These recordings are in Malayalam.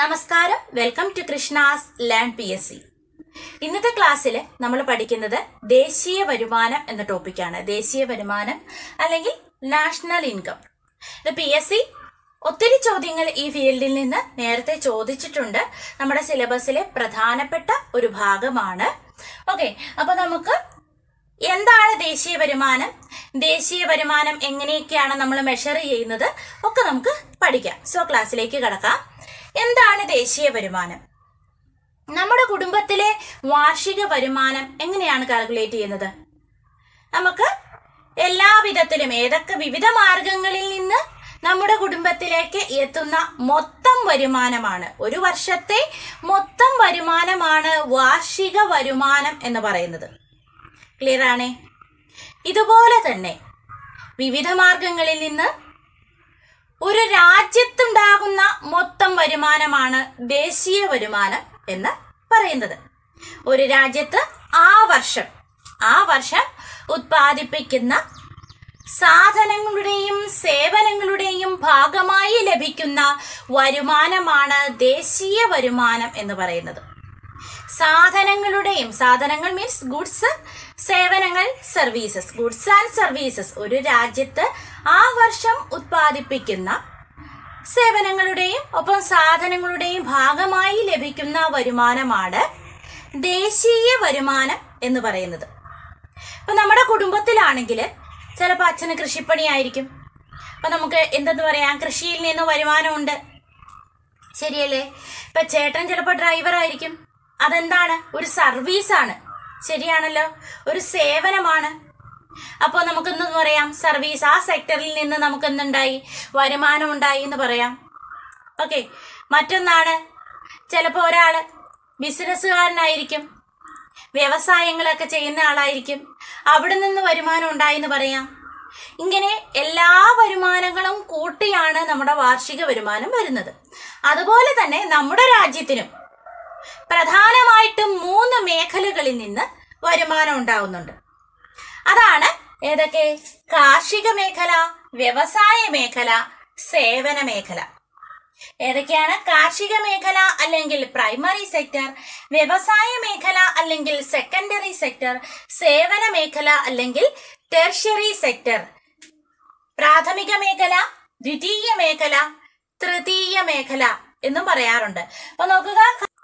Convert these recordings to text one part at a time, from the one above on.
നമസ്കാരം welcome to Krishna's learn P S C ഇന്നത്തെ ക്ലാസ്സിൽ നമ്മൾ പഠിക്കുന്നത് ദേശീയ വരുമാനം എന്ന ടോപ്പിക്കാണ് ദേശീയ വരുമാനം അല്ലെങ്കിൽ നാഷണൽ ഇൻകം ഇത് പി എസ് സി ഒത്തിരി ചോദ്യങ്ങൾ ഈ ഫീൽഡിൽ നിന്ന് നേരത്തെ ചോദിച്ചിട്ടുണ്ട് നമ്മുടെ സിലബസിലെ പ്രധാനപ്പെട്ട ഒരു ഭാഗമാണ് ഓക്കെ അപ്പൊ നമുക്ക് എന്താണ് ദേശീയ വരുമാനം ദേശീയ വരുമാനം എങ്ങനെയൊക്കെയാണ് നമ്മൾ മെഷർ ചെയ്യുന്നത് ഒക്കെ നമുക്ക് പഠിക്കാം സോ ക്ലാസ്സിലേക്ക് കടക്കാം എന്താണ് ദേശീയ വരുമാനം നമ്മുടെ കുടുംബത്തിലെ വാർഷിക വരുമാനം എങ്ങനെയാണ് കാൽക്കുലേറ്റ് ചെയ്യുന്നത് നമുക്ക് എല്ലാ വിധത്തിലും ഏതൊക്കെ വിവിധ മാർഗങ്ങളിൽ നിന്ന് നമ്മുടെ കുടുംബത്തിലേക്ക് എത്തുന്ന മൊത്തം വരുമാനമാണ് ഒരു വർഷത്തെ മൊത്തം വരുമാനമാണ് വാർഷിക വരുമാനം എന്ന് പറയുന്നത് ക്ലിയർ ആണേ ഇതുപോലെ തന്നെ വിവിധ മാർഗങ്ങളിൽ നിന്ന് ഒരു രാജ്യത്തുണ്ടാകുന്ന മൊത്തം വരുമാനമാണ് ദേശീയ വരുമാനം എന്ന് പറയുന്നത് ഒരു രാജ്യത്ത് ആ വർഷം ആ വർഷം ഉത്പാദിപ്പിക്കുന്ന സാധനങ്ങളുടെയും സേവനങ്ങളുടെയും ഭാഗമായി ലഭിക്കുന്ന വരുമാനമാണ് ദേശീയ വരുമാനം എന്ന് പറയുന്നത് സാധനങ്ങളുടെയും സാധനങ്ങൾ മീൻസ് ഗുഡ്സ് സേവനങ്ങൾ സർവീസസ് ഗുഡ്സ് ആൻഡ് സർവീസസ് ഒരു രാജ്യത്ത് ആ വർഷം ഉത്പാദിപ്പിക്കുന്ന സേവനങ്ങളുടെയും ഒപ്പം സാധനങ്ങളുടെയും ഭാഗമായി ലഭിക്കുന്ന വരുമാനമാണ് ദേശീയ വരുമാനം എന്ന് പറയുന്നത് ഇപ്പൊ നമ്മുടെ കുടുംബത്തിലാണെങ്കിൽ ചിലപ്പോൾ അച്ഛന് കൃഷിപ്പണിയായിരിക്കും അപ്പൊ നമുക്ക് എന്തെന്ന് പറയാം കൃഷിയിൽ നിന്ന് വരുമാനമുണ്ട് ശരിയല്ലേ ഇപ്പൊ ചേട്ടൻ ചിലപ്പോൾ ഡ്രൈവർ ആയിരിക്കും അതെന്താണ് ഒരു സർവീസാണ് ശരിയാണല്ലോ ഒരു സേവനമാണ് അപ്പോൾ നമുക്കെന്ന് പറയാം സർവീസ് ആ സെക്ടറിൽ നിന്ന് നമുക്ക് എന്തുണ്ടായി വരുമാനം ഉണ്ടായി എന്ന് പറയാം ഓക്കെ മറ്റൊന്നാണ് ചിലപ്പോൾ ഒരാൾ ബിസിനസ്സുകാരനായിരിക്കും വ്യവസായങ്ങളൊക്കെ ചെയ്യുന്ന ആളായിരിക്കും അവിടെ നിന്ന് വരുമാനം ഉണ്ടായി എന്ന് പറയാം ഇങ്ങനെ എല്ലാ വരുമാനങ്ങളും കൂട്ടിയാണ് നമ്മുടെ വാർഷിക വരുമാനം വരുന്നത് അതുപോലെ തന്നെ നമ്മുടെ രാജ്യത്തിനും പ്രധാനമായിട്ടും മൂന്ന് മേഖലകളിൽ നിന്ന് വരുമാനം ഉണ്ടാവുന്നുണ്ട് അതാണ് ഏതൊക്കെ കാർഷിക മേഖല വ്യവസായ മേഖല സേവന മേഖല ഏതൊക്കെയാണ് കാർഷിക മേഖല അല്ലെങ്കിൽ പ്രൈമറി സെക്ടർ വ്യവസായ മേഖല അല്ലെങ്കിൽ സെക്കൻഡറി സെക്ടർ സേവന മേഖല അല്ലെങ്കിൽ ടെർഷ്യറി സെക്ടർ പ്രാഥമിക മേഖല ദ്വിതീയ മേഖല തൃതീയ മേഖല എന്നും പറയാറുണ്ട് അപ്പൊ നോക്കുക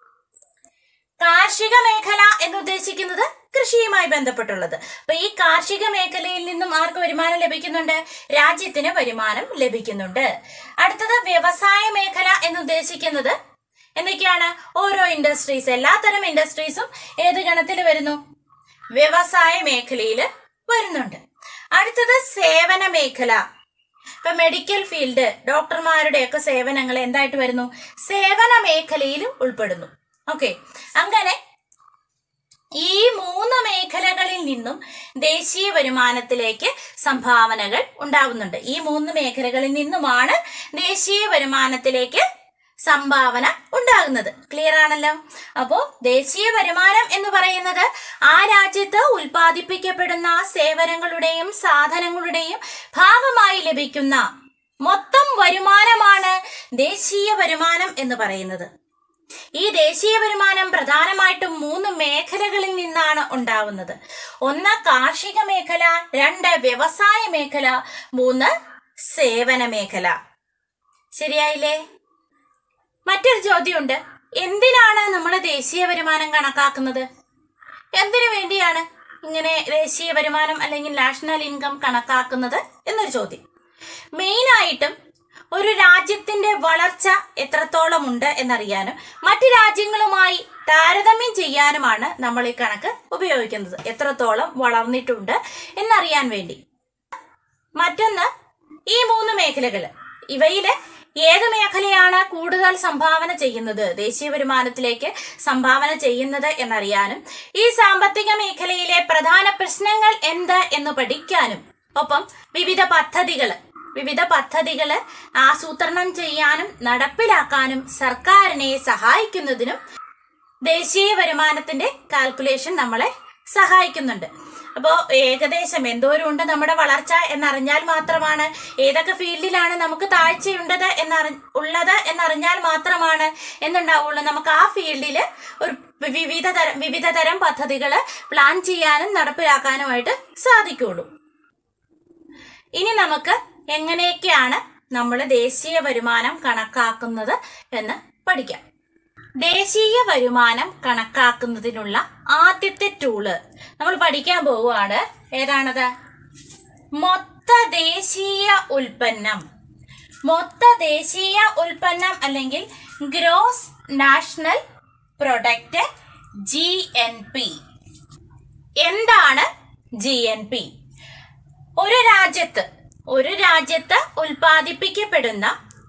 കാർഷിക മേഖല എന്ന് ഉദ്ദേശിക്കുന്നത് കൃഷിയുമായി ബന്ധപ്പെട്ടുള്ളത് അപ്പൊ ഈ കാർഷിക മേഖലയിൽ നിന്നും ആർക്ക് വരുമാനം ലഭിക്കുന്നുണ്ട് രാജ്യത്തിന് വരുമാനം ലഭിക്കുന്നുണ്ട് അടുത്തത് വ്യവസായ മേഖല എന്ന് ഉദ്ദേശിക്കുന്നത് എന്തൊക്കെയാണ് ഓരോ ഇൻഡസ്ട്രീസ് എല്ലാത്തരം ഇൻഡസ്ട്രീസും ഏത് ഗണത്തിൽ വരുന്നു വ്യവസായ മേഖലയിൽ വരുന്നുണ്ട് അടുത്തത് സേവന മേഖല ഇപ്പൊ മെഡിക്കൽ ഫീൽഡ് ഡോക്ടർമാരുടെയൊക്കെ സേവനങ്ങൾ എന്തായിട്ട് വരുന്നു സേവന മേഖലയിൽ ഉൾപ്പെടുന്നു ഓക്കെ അങ്ങനെ ഈ മൂന്ന് മേഖലകളിൽ നിന്നും ദേശീയ വരുമാനത്തിലേക്ക് സംഭാവനകൾ ഉണ്ടാവുന്നുണ്ട് ഈ മൂന്ന് മേഖലകളിൽ നിന്നുമാണ് ദേശീയ വരുമാനത്തിലേക്ക് സംഭാവന ഉണ്ടാകുന്നത് ക്ലിയർ ആണല്ലോ അപ്പോ ദേശീയ വരുമാനം എന്ന് പറയുന്നത് ആ രാജ്യത്ത് ഉൽപ്പാദിപ്പിക്കപ്പെടുന്ന സേവനങ്ങളുടെയും സാധനങ്ങളുടെയും ഭാഗമായി ലഭിക്കുന്ന മൊത്തം വരുമാനമാണ് ദേശീയ വരുമാനം എന്ന് പറയുന്നത് ഈ ദേശീയ വരുമാനം പ്രധാനമായിട്ടും മൂന്ന് മേഖലകളിൽ നിന്നാണ് ഉണ്ടാവുന്നത് ഒന്ന് കാർഷിക മേഖല രണ്ട് വ്യവസായ മേഖല മൂന്ന് സേവന മേഖല ശരിയായില്ലേ മറ്റൊരു ചോദ്യമുണ്ട് എന്തിനാണ് നമ്മൾ ദേശീയ വരുമാനം കണക്കാക്കുന്നത് എന്തിനു വേണ്ടിയാണ് ഇങ്ങനെ ദേശീയ വരുമാനം അല്ലെങ്കിൽ നാഷണൽ ഇൻകം കണക്കാക്കുന്നത് എന്നൊരു ചോദ്യം മെയിനായിട്ടും ഒരു രാജ്യത്തിന്റെ വളർച്ച എത്രത്തോളം ഉണ്ട് എന്നറിയാനും മറ്റു രാജ്യങ്ങളുമായി താരതമ്യം ചെയ്യാനുമാണ് നമ്മൾ ഈ കണക്ക് ഉപയോഗിക്കുന്നത് എത്രത്തോളം വളർന്നിട്ടുണ്ട് എന്നറിയാൻ വേണ്ടി മറ്റൊന്ന് ഈ മൂന്ന് മേഖലകൾ ഇവയില് ഏത് മേഖലയാണ് കൂടുതൽ സംഭാവന ചെയ്യുന്നത് ദേശീയ വരുമാനത്തിലേക്ക് സംഭാവന ചെയ്യുന്നത് എന്നറിയാനും ഈ സാമ്പത്തിക മേഖലയിലെ പ്രധാന പ്രശ്നങ്ങൾ എന്ത് എന്ന് പഠിക്കാനും ഒപ്പം വിവിധ പദ്ധതികൾ വിവിധ പദ്ധതികൾ ആസൂത്രണം ചെയ്യാനും നടപ്പിലാക്കാനും സർക്കാരിനെ സഹായിക്കുന്നതിനും ദേശീയ വരുമാനത്തിന്റെ കാൽക്കുലേഷൻ നമ്മളെ സഹായിക്കുന്നുണ്ട് അപ്പോൾ ഏകദേശം എന്തോരം ഉണ്ട് നമ്മുടെ വളർച്ച എന്നറിഞ്ഞാൽ മാത്രമാണ് ഏതൊക്കെ ഫീൽഡിലാണ് നമുക്ക് താഴ്ചയുണ്ടത് എന്നറി ഉള്ളത് എന്നറിഞ്ഞാൽ മാത്രമാണ് എന്തുണ്ടാവുള്ളൂ നമുക്ക് ആ ഫീൽഡിൽ ഒരു വിവിധ തരം വിവിധ തരം പദ്ധതികൾ പ്ലാൻ ചെയ്യാനും നടപ്പിലാക്കാനുമായിട്ട് സാധിക്കുള്ളൂ ഇനി നമുക്ക് എങ്ങനെയൊക്കെയാണ് നമ്മൾ ദേശീയ വരുമാനം കണക്കാക്കുന്നത് എന്ന് പഠിക്കാം ദേശീയ വരുമാനം കണക്കാക്കുന്നതിനുള്ള ആദ്യത്തെ ടൂള് നമ്മൾ പഠിക്കാൻ പോവുകയാണ് ഏതാണത് മൊത്ത ദേശീയ ഉൽപ്പന്നം മൊത്ത ദേശീയ ഉൽപ്പന്നം അല്ലെങ്കിൽ gross national product G N P എന്താണ് ജി എൻ പി ഒരു രാജ്യത്ത് ഒരു രാജ്യത്ത് ഉൽപ്പാദിപ്പിക്കപ്പെടുന്ന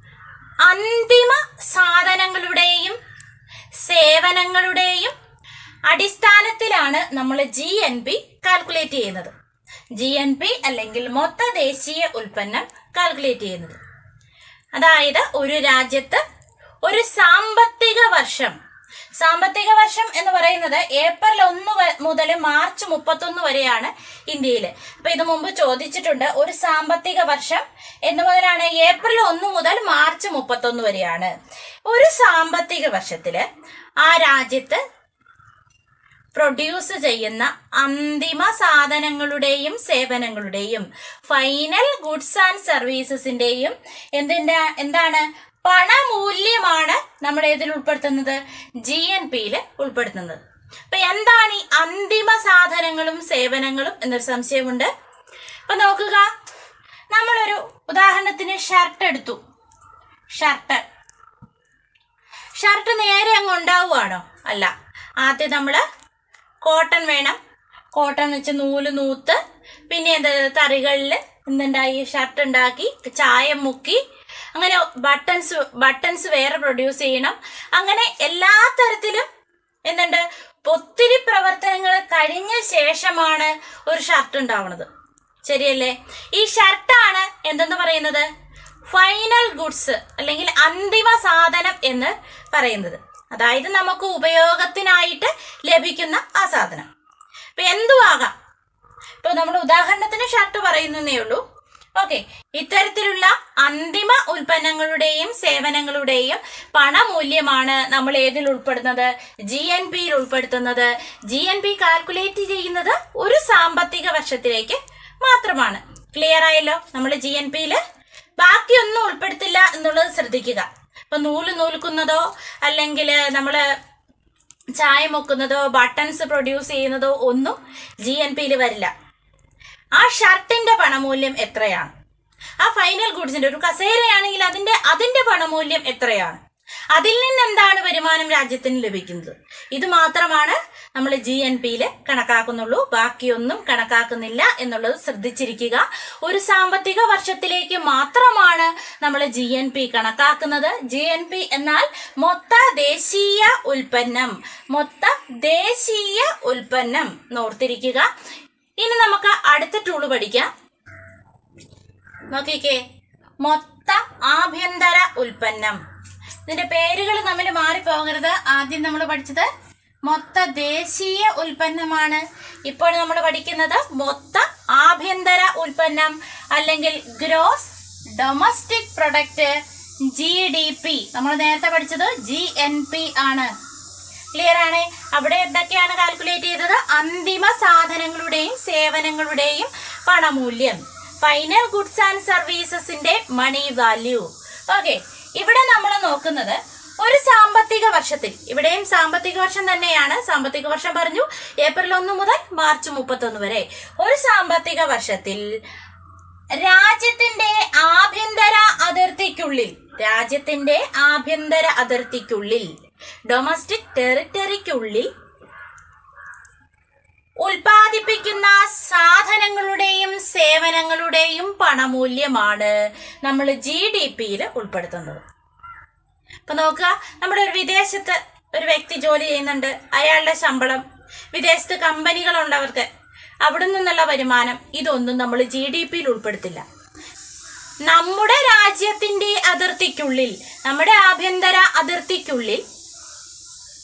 അന്തിമ സാധനങ്ങളുടെയും സേവനങ്ങളുടെയും അടിസ്ഥാനത്തിലാണ് നമ്മൾ ജി എൻ പി കാൽക്കുലേറ്റ് ചെയ്യുന്നത് ജി എൻ പി അല്ലെങ്കിൽ മൊത്ത ദേശീയ ഉൽപ്പന്നം കാൽക്കുലേറ്റ് ചെയ്യുന്നത് അതായത് ഒരു രാജ്യത്ത് ഒരു സാമ്പത്തിക വർഷം സാമ്പത്തിക വർഷം എന്ന് പറയുന്നത് ഏപ്രിൽ ഒന്ന് വ- മുതൽ മാർച്ച് മുപ്പത്തൊന്ന് വരെയാണ് ഇന്ത്യയിൽ അപ്പൊ ഇത് മുമ്പ് ചോദിച്ചിട്ടുണ്ട് ഒരു സാമ്പത്തിക വർഷം എന്ന് മുതലാണ് ഏപ്രിൽ ഒന്ന് മുതൽ മാർച്ച് മുപ്പത്തൊന്ന് വരെയാണ് ഒരു സാമ്പത്തിക വർഷത്തില് ആ രാജ്യത്ത് പ്രൊഡ്യൂസ് ചെയ്യുന്ന അന്തിമ സാധനങ്ങളുടെയും സേവനങ്ങളുടെയും ഫൈനൽ ഗുഡ്സ് ആൻഡ് സർവീസസിന്റെയും എന്തിന്റെ എന്താണ് പണമൂല്യമാണ് നമ്മൾ ഏതിൽ ഉൾപ്പെടുത്തുന്നത് ജി എൻ പിയിൽ ഉൾപ്പെടുത്തുന്നത് അപ്പൊ എന്താണ് ഈ അന്തിമ സാധനങ്ങളും സേവനങ്ങളും എന്നൊരു സംശയമുണ്ട് അപ്പൊ നോക്കുക നമ്മളൊരു ഉദാഹരണത്തിന് ഷർട്ട് എടുത്തു ഷർട്ട് ഷർട്ട് നേരെ അങ്ങ് ഉണ്ടാവുകയാണോ അല്ല ആദ്യം നമ്മൾ കോട്ടൺ വേണം കോട്ടൺ വെച്ച് നൂല് നൂത്ത് പിന്നെ എന്ത് തറികളിൽ എന്തുണ്ടായി ഷർട്ട് ഉണ്ടാക്കി ചായം മുക്കി അങ്ങനെ ബട്ടൺസ് ബട്ടൺസ് വേറെ പ്രൊഡ്യൂസ് ചെയ്യണം അങ്ങനെ എല്ലാ തരത്തിലും എന്തുണ്ട് ഒത്തിരി പ്രവർത്തനങ്ങൾ കഴിഞ്ഞ ശേഷമാണ് ഒരു ഷർട്ട് ഉണ്ടാവുന്നത് ശരിയല്ലേ ഈ ഷർട്ടാണ് എന്തെന്ന് പറയുന്നത് ഫൈനൽ ഗുഡ്സ് അല്ലെങ്കിൽ അന്തിമ സാധനം എന്ന് പറയുന്നത് അതായത് നമുക്ക് ഉപയോഗത്തിനായിട്ട് ലഭിക്കുന്ന ആ സാധനം ഇപ്പൊ എന്തുവാകാം ഇപ്പൊ നമ്മൾ ഉദാഹരണത്തിന് ഷർട്ട് പറയുന്നേ ഉള്ളൂ ഓക്കെ ഇത്തരത്തിലുള്ള അന്തിമ ഉൽപ്പന്നങ്ങളുടെയും സേവനങ്ങളുടെയും പണമൂല്യമാണ് നമ്മൾ ഏതിൽ ഉൾപ്പെടുന്നത് ജി എൻ പിയിൽ ഉൾപ്പെടുത്തുന്നത് ജി എൻ പി കാൽക്കുലേറ്റ് ചെയ്യുന്നത് ഒരു സാമ്പത്തിക വർഷത്തിലേക്ക് മാത്രമാണ് ക്ലിയർ ആയല്ലോ നമ്മൾ ജി എൻ പിയിൽ ബാക്കിയൊന്നും ഉൾപ്പെടുത്തില്ല എന്നുള്ളത് ശ്രദ്ധിക്കുക ഇപ്പൊ നൂല് നൂൽക്കുന്നതോ അല്ലെങ്കിൽ നമ്മള് ചായ മുക്കുന്നതോ ബട്ടൺസ് പ്രൊഡ്യൂസ് ചെയ്യുന്നതോ ഒന്നും ജി എൻ പിയിൽ വരില്ല ആ ഷർട്ടിന്റെ പണമൂല്യം എത്രയാണ് ആ ഫൈനൽ ഗുഡ്സിന്റെ ഒരു കസേരയാണെങ്കിൽ അതിന്റെ അതിന്റെ പണമൂല്യം എത്രയാണ് അതിൽ നിന്ന് എന്താണ് വരുമാനം രാജ്യത്തിന് ലഭിക്കുന്നത് ഇത് മാത്രമാണ് നമ്മൾ ജി എൻ പിയിൽ കണക്കാക്കുന്നുള്ളൂ ബാക്കിയൊന്നും കണക്കാക്കുന്നില്ല എന്നുള്ളത് ശ്രദ്ധിച്ചിരിക്കുക ഒരു സാമ്പത്തിക വർഷത്തിലേക്ക് മാത്രമാണ് നമ്മൾ ജി എൻ പി കണക്കാക്കുന്നത് ജി എൻ പി എന്നാൽ മൊത്ത ദേശീയ ഉൽപ്പന്നം മൊത്ത ദേശീയ ഉൽപ്പന്നം നോർത്തിരിക്കുക ഇനി നമുക്ക് അടുത്ത ടൂള് പഠിക്കാം നോക്കിക്കേ മൊത്ത ആഭ്യന്തര ഉൽപ്പന്നം ഇതിന്റെ പേരുകൾ തമ്മിൽ മാറിപ്പോകരുത് ആദ്യം നമ്മൾ പഠിച്ചത് മൊത്ത ദേശീയ ഉൽപ്പന്നമാണ് ഇപ്പോൾ നമ്മൾ പഠിക്കുന്നത് മൊത്ത ആഭ്യന്തര ഉൽപ്പന്നം അല്ലെങ്കിൽ gross domestic product G D P നമ്മൾ നേരത്തെ പഠിച്ചത് ജി എൻ പി ആണ് ക്ലിയർ ആണ് അവിടെ എന്തൊക്കെയാണ് കാൽക്കുലേറ്റ് ചെയ്തത് അന്തിമ സാധനങ്ങളുടെയും സേവനങ്ങളുടെയും പണമൂല്യം ഫൈനൽ ഗുഡ്സ് ആൻഡ് സർവീസസിന്റെ മണി വാല്യൂ ഓക്കെ ഇവിടെ നമ്മൾ നോക്കുന്നത് ഒരു സാമ്പത്തിക വർഷത്തിൽ ഇവിടെയും സാമ്പത്തിക വർഷം തന്നെയാണ് സാമ്പത്തിക വർഷം പറഞ്ഞു ഏപ്രിൽ ഒന്ന് മുതൽ മാർച്ച് മുപ്പത്തൊന്ന് വരെ ഒരു സാമ്പത്തിക വർഷത്തിൽ രാജ്യത്തിന്റെ ആഭ്യന്തര അതിർത്തിക്കുള്ളിൽ രാജ്യത്തിന്റെ ആഭ്യന്തര അതിർത്തിക്കുള്ളിൽ ഡൊമസ്റ്റിക് ടെറിട്ടറിക്കുള്ളിൽ ഉൽപാദിപ്പിക്കുന്ന സാധനങ്ങളുടെയും സേവനങ്ങളുടെയും പണമൂല്യമാണ് നമ്മൾ ജി ഡി പിയിൽ ഉൾപ്പെടുത്തുന്നത് ഇപ്പൊ നോക്കുക നമ്മുടെ ഒരു വിദേശത്ത് ഒരു വ്യക്തി ജോലി ചെയ്യുന്നുണ്ട് അയാളുടെ ശമ്പളം വിദേശത്ത് കമ്പനികളുണ്ട് അവർക്ക് അവിടെ നിന്നുള്ള വരുമാനം ഇതൊന്നും നമ്മൾ ജി ഡി പിയിൽ ഉൾപ്പെടുത്തില്ല നമ്മുടെ രാജ്യത്തിന്റെ അതിർത്തിക്കുള്ളിൽ നമ്മുടെ ആഭ്യന്തര അതിർത്തിക്കുള്ളിൽ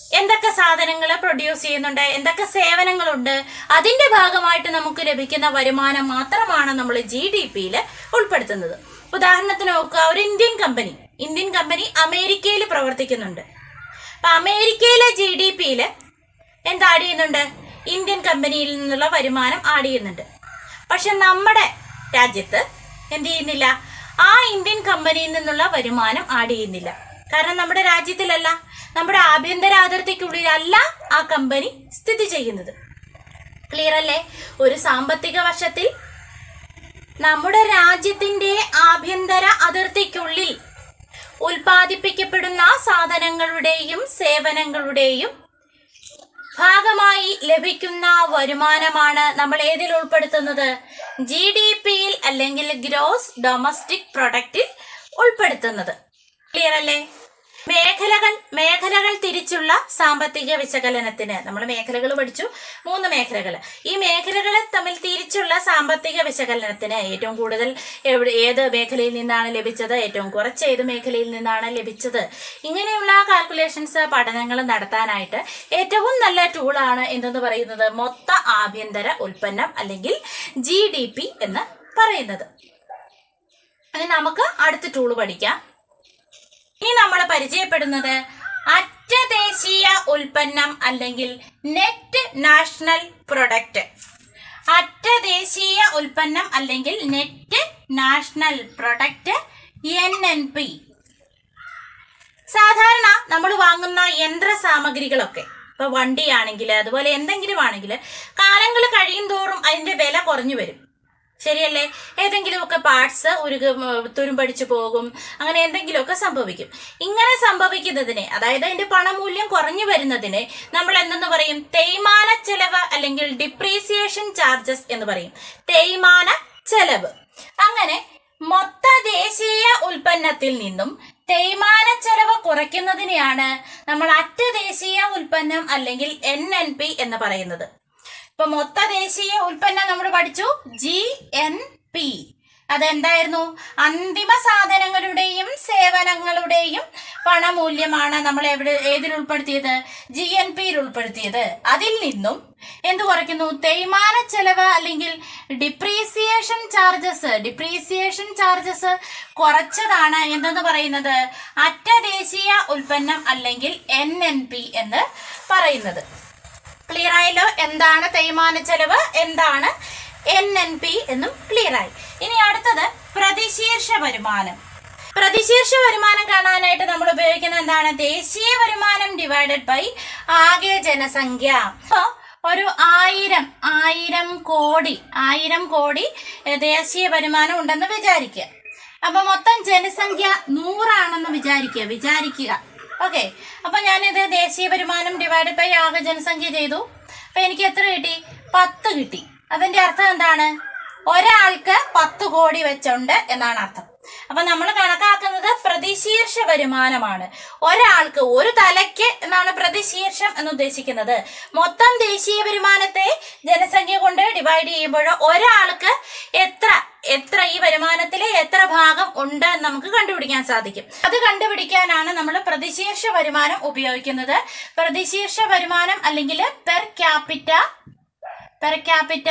എന്തൊക്കെ സാധനങ്ങൾ പ്രൊഡ്യൂസ് ചെയ്യുന്നുണ്ട് എന്തൊക്കെ സേവനങ്ങളുണ്ട് അതിന്റെ ഭാഗമായിട്ട് നമുക്ക് ലഭിക്കുന്ന വരുമാനം മാത്രമാണ് നമ്മൾ ജി ഡി പിയിൽ ഉൾപ്പെടുത്തുന്നത് ഉദാഹരണത്തിന് നോക്കുക ഒരു ഇന്ത്യൻ കമ്പനി ഇന്ത്യൻ കമ്പനി അമേരിക്കയിൽ പ്രവർത്തിക്കുന്നുണ്ട് അപ്പൊ അമേരിക്കയിലെ ജി ഡി പിയിൽ എന്ത് ആഡ് ചെയ്യുന്നുണ്ട് ഇന്ത്യൻ കമ്പനിയിൽ നിന്നുള്ള വരുമാനം ആഡ് ചെയ്യുന്നുണ്ട് പക്ഷെ നമ്മുടെ രാജ്യത്ത് എന്ത് ചെയ്യുന്നില്ല ആ ഇന്ത്യൻ കമ്പനിയിൽ നിന്നുള്ള വരുമാനം ആഡ് ചെയ്യുന്നില്ല കാരണം നമ്മുടെ രാജ്യത്തിലല്ല നമ്മുടെ ആഭ്യന്തര അതിർത്തിക്കുള്ളിലല്ല ആ കമ്പനി സ്ഥിതി ചെയ്യുന്നത് ക്ലിയർ അല്ലേ ഒരു സാമ്പത്തിക വർഷത്തിൽ നമ്മുടെ രാജ്യത്തിന്റെ ആഭ്യന്തര അതിർത്തിക്കുള്ളിൽ ഉൽപ്പാദിപ്പിക്കപ്പെടുന്ന സാധനങ്ങളുടെയും സേവനങ്ങളുടെയും ഭാഗമായി ലഭിക്കുന്ന വരുമാനമാണ് നമ്മൾ ഏതിൽ ഉൾപ്പെടുത്തുന്നത് ജി ഡി പിയിൽ അല്ലെങ്കിൽ ഗ്രോസ് ഡൊമസ്റ്റിക് പ്രൊഡക്റ്റിൽ ഉൾപ്പെടുത്തുന്നത് ക്ലിയർ അല്ലേ മേഖലകൾ മേഖലകൾ തിരിച്ചുള്ള സാമ്പത്തിക വിശകലനത്തിന് നമ്മൾ മേഖലകൾ പഠിച്ചു മൂന്ന് മേഖലകൾ ഈ മേഖലകളെ തമ്മിൽ തിരിച്ചുള്ള സാമ്പത്തിക വിശകലനത്തിന് ഏറ്റവും കൂടുതൽ എവിടെ ഏത് മേഖലയിൽ നിന്നാണ് ലഭിച്ചത് ഏറ്റവും കുറച്ച് ഏത് മേഖലയിൽ നിന്നാണ് ലഭിച്ചത് ഇങ്ങനെയുള്ള കാൽക്കുലേഷൻസ് പഠനങ്ങൾ നടത്താനായിട്ട് ഏറ്റവും നല്ല ടൂളാണ് എന്തെന്ന് പറയുന്നത് മൊത്ത ആഭ്യന്തര ഉൽപ്പന്നം അല്ലെങ്കിൽ ജി ഡി പി എന്ന് പറയുന്നത് ഇനി നമുക്ക് അടുത്ത ടൂള് പഠിക്കാം ഇനി നമ്മൾ പരിചയപ്പെടുന്നത് അറ്റദേശീയ ഉൽപ്പന്നം അല്ലെങ്കിൽ നെറ്റ് നാഷണൽ പ്രൊഡക്റ്റ് അറ്റദേശീയ ഉൽപ്പന്നം അല്ലെങ്കിൽ net national product N N P സാധാരണ നമ്മൾ വാങ്ങുന്ന യന്ത്ര സാമഗ്രികളൊക്കെ ഇപ്പൊ വണ്ടിയാണെങ്കിൽ അതുപോലെ എന്തെങ്കിലും ആണെങ്കിൽ കാലങ്ങൾ കഴിയും തോറും അതിന്റെ വില കുറഞ്ഞു വരും ശരിയല്ലേ ഏതെങ്കിലുമൊക്കെ പാർട്സ് ഉരുക തുരുമ്പടിച്ചു പോകും അങ്ങനെ എന്തെങ്കിലുമൊക്കെ സംഭവിക്കും ഇങ്ങനെ സംഭവിക്കുന്നതിനെ അതായത് അതിന്റെ പണമൂല്യം കുറഞ്ഞു വരുന്നതിനെ നമ്മൾ എന്തെന്ന് പറയും തേയ്മാന ചെലവ് അല്ലെങ്കിൽ ഡിപ്രീസിയേഷൻ ചാർജസ് എന്ന് പറയും തേയ്മാന ചെലവ് അങ്ങനെ മൊത്ത ദേശീയ ഉൽപ്പന്നത്തിൽ നിന്നും തേയ്മാന ചെലവ് കുറയ്ക്കുന്നതിനെയാണ് നമ്മൾ അറ്റ ദേശീയ ഉൽപ്പന്നം അല്ലെങ്കിൽ എൻ എൻ പി എന്ന് പറയുന്നത് ഇപ്പൊ മൊത്ത ദേശീയ ഉൽപ്പന്നം നമ്മൾ പഠിച്ചു ജി എൻ പി അതെന്തായിരുന്നു അന്തിമ സാധനങ്ങളുടെയും സേവനങ്ങളുടെയും പണമൂല്യമാണ് നമ്മൾ എവിടെ ഏതിൽ ഉൾപ്പെടുത്തിയത് ജി എൻ പിയിൽ ഉൾപ്പെടുത്തിയത് അതിൽ നിന്നും എന്ത് കുറയ്ക്കുന്നു തേയ്മാന ചെലവ് അല്ലെങ്കിൽ ഡിപ്രീസിയേഷൻ ചാർജസ് ഡിപ്രീസിയേഷൻ ചാർജസ് കുറച്ചതാണ് എന്തെന്ന് പറയുന്നത് അറ്റ ദേശീയ ഉൽപ്പന്നം അല്ലെങ്കിൽ എൻ എൻ പി എന്ന് പറയുന്നത് ക്ലിയർ ആയല്ലോ എന്താണ് തേയ്മാന ചെലവ് എന്താണ് എൻ എൻ പി എന്നും ക്ലിയർ ആയി ഇനി അടുത്തത് പ്രതിശീർഷ വരുമാനം പ്രതിശീർഷ വരുമാനം കാണാനായിട്ട് നമ്മൾ ഉപയോഗിക്കുന്നത് എന്താണ് ദേശീയ വരുമാനം ഡിവൈഡഡ് ബൈ ആകെ ജനസംഖ്യ അപ്പോ ഒരു ആയിരം ആയിരം കോടി ആയിരം കോടി ഏഹ്, ദേശീയ വരുമാനം ഉണ്ടെന്ന് വിചാരിക്കുക അപ്പൊ മൊത്തം ജനസംഖ്യ നൂറാണെന്ന് വിചാരിക്കുക വിചാരിക്കുക ഓക്കെ അപ്പൊ ഞാനിത് ദേശീയ വരുമാനം ഡിവൈഡ് ബൈ ആകെ ജനസംഖ്യ ചെയ്തു അപ്പൊ എനിക്ക് എത്ര കിട്ടി പത്ത് കിട്ടി അതിന്റെ അർത്ഥം എന്താണ് ഒരാൾക്ക് പത്ത് കോടി വെച്ചുണ്ട് എന്നാണ് അർത്ഥം അപ്പൊ നമ്മൾ കണക്കാക്കുന്നത് പ്രതിശീർഷ വരുമാനമാണ് ഒരാൾക്ക് ഒരു തലയ്ക്ക് എന്നാണ് പ്രതിശീർഷം എന്ന് ഉദ്ദേശിക്കുന്നത് മൊത്തം ദേശീയ വരുമാനത്തെ ജനസംഖ്യ കൊണ്ട് ഡിവൈഡ് ചെയ്യുമ്പോൾ ഒരാൾക്ക് എത്ര എത്ര ഈ വരുമാനത്തിലെ എത്ര ഭാഗം ഉണ്ട് എന്ന് നമുക്ക് കണ്ടുപിടിക്കാൻ സാധിക്കും അത് കണ്ടുപിടിക്കാനാണ് നമ്മൾ പ്രതിശീർഷ വരുമാനം ഉപയോഗിക്കുന്നത് പ്രതിശീർഷ വരുമാനം അല്ലെങ്കിൽ per capita per capita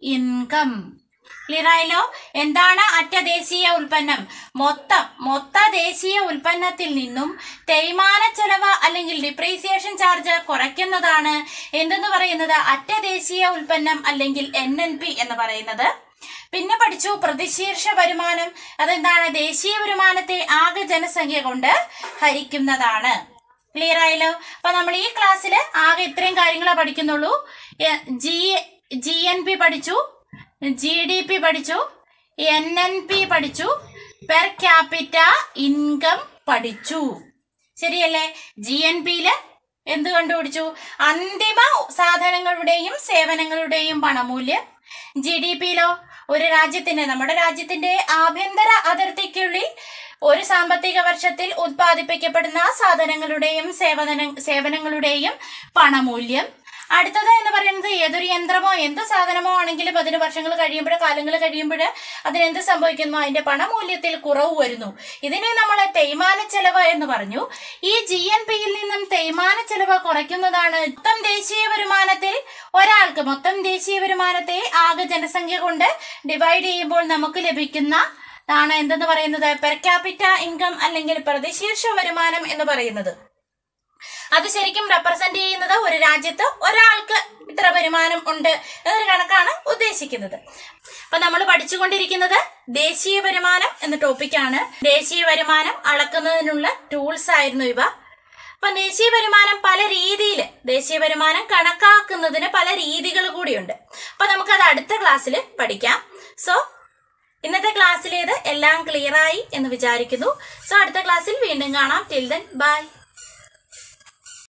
income clear ആയല്ലോ എന്താണ് അറ്റ ദേശീയ ഉൽപ്പന്നം മൊത്തം മൊത്ത ദേശീയ ഉൽപ്പന്നത്തിൽ നിന്നും തേയ്മാന ചെലവ് അല്ലെങ്കിൽ ഡിപ്രീസിയേഷൻ ചാർജ് കുറയ്ക്കുന്നതാണ് എന്തെന്ന് പറയുന്നത് അറ്റ ദേശീയ ഉൽപ്പന്നം അല്ലെങ്കിൽ എൻ എൻ പി എന്ന് പറയുന്നത് പിന്നെ പഠിച്ചു പ്രതിശീർഷ വരുമാനം അതെന്താണ് ദേശീയ വരുമാനത്തെ ആകെ ജനസംഖ്യ കൊണ്ട് ഹരിക്കുന്നതാണ് ക്ലിയർ ആയല്ലോ അപ്പൊ നമ്മൾ ഈ ക്ലാസ്സിൽ ആകെ ഇത്രയും കാര്യങ്ങളെ പഠിക്കുന്നുള്ളൂ ജി ജി എൻ പി പഠിച്ചു ജി ഡി പി പഠിച്ചു എൻ എൻ പി പഠിച്ചു പെർ ക്യാപിറ്റ ഇൻകം പഠിച്ചു ശരിയല്ലേ ജി എൻ പിയില് എന്ത് കണ്ടുപിടിച്ചു അന്തിമ സാധനങ്ങളുടെയും സേവനങ്ങളുടെയും പണമൂല്യം ജി ഡി പിയിലോ ഒരു രാജ്യത്തിന്റെ നമ്മുടെ രാജ്യത്തിന്റെ ആഭ്യന്തര അതിർത്തിക്കുള്ളിൽ ഒരു സാമ്പത്തിക വർഷത്തിൽ ഉത്പാദിപ്പിക്കപ്പെടുന്ന സാധനങ്ങളുടെയും സേവന സേവനങ്ങളുടെയും പണമൂല്യം അടുത്തത് എന്ന് പറയുന്നത് ഏതൊരു യന്ത്രമോ എന്ത് സാധനമോ ആണെങ്കിലും അതിന് വർഷങ്ങൾ കഴിയുമ്പോൾ കാലങ്ങൾ കഴിയുമ്പോൾ അതിനെന്ത് സംഭവിക്കുന്നു അതിന്റെ പണമൂല്യത്തിൽ കുറവ് വരുന്നു ഇതിനെ നമ്മൾ തേയ്മാന ചെലവ് എന്ന് പറഞ്ഞു ഈ ജി എൻ പിയിൽ നിന്നും തേയ്മാന ചെലവ് കുറയ്ക്കുന്നതാണ് മൊത്തം ദേശീയ വരുമാനത്തിൽ ഒരാൾക്ക് മൊത്തം ദേശീയ വരുമാനത്തെ ആകെ ജനസംഖ്യ കൊണ്ട് ഡിവൈഡ് ചെയ്യുമ്പോൾ നമുക്ക് ലഭിക്കുന്ന ആണ് എന്തെന്ന് പറയുന്നത് പെർ ക്യാപിറ്റ ഇൻകം അല്ലെങ്കിൽ പ്രതിശീർഷ വരുമാനം എന്ന് പറയുന്നത് അത് ശരിക്കും റെപ്രസെന്റ് ചെയ്യുന്നത് ഒരു രാജ്യത്ത് ഒരാൾക്ക് ഇത്ര വരുമാനം ഉണ്ട് എന്നൊരു കണക്കാണ് ഉദ്ദേശിക്കുന്നത് അപ്പൊ നമ്മൾ പഠിച്ചുകൊണ്ടിരിക്കുന്നത് ദേശീയ വരുമാനം എന്ന ടോപ്പിക്കാണ് ദേശീയ വരുമാനം അളക്കുന്നതിനുള്ള ടൂൾസ് ആയിരുന്നു ഇവ അപ്പൊ ദേശീയ വരുമാനം പല രീതിയിൽ ദേശീയ വരുമാനം കണക്കാക്കുന്നതിന് പല രീതികൾ കൂടിയുണ്ട് അപ്പൊ നമുക്കത് അടുത്ത ക്ലാസ്സിൽ പഠിക്കാം സോ ഇന്നത്തെ ക്ലാസ്സിലേത് എല്ലാം ക്ലിയർ ആയി എന്ന് വിചാരിക്കുന്നു സോ അടുത്ത ക്ലാസ്സിൽ വീണ്ടും കാണാം ടിൽ ദെൻ ബൈ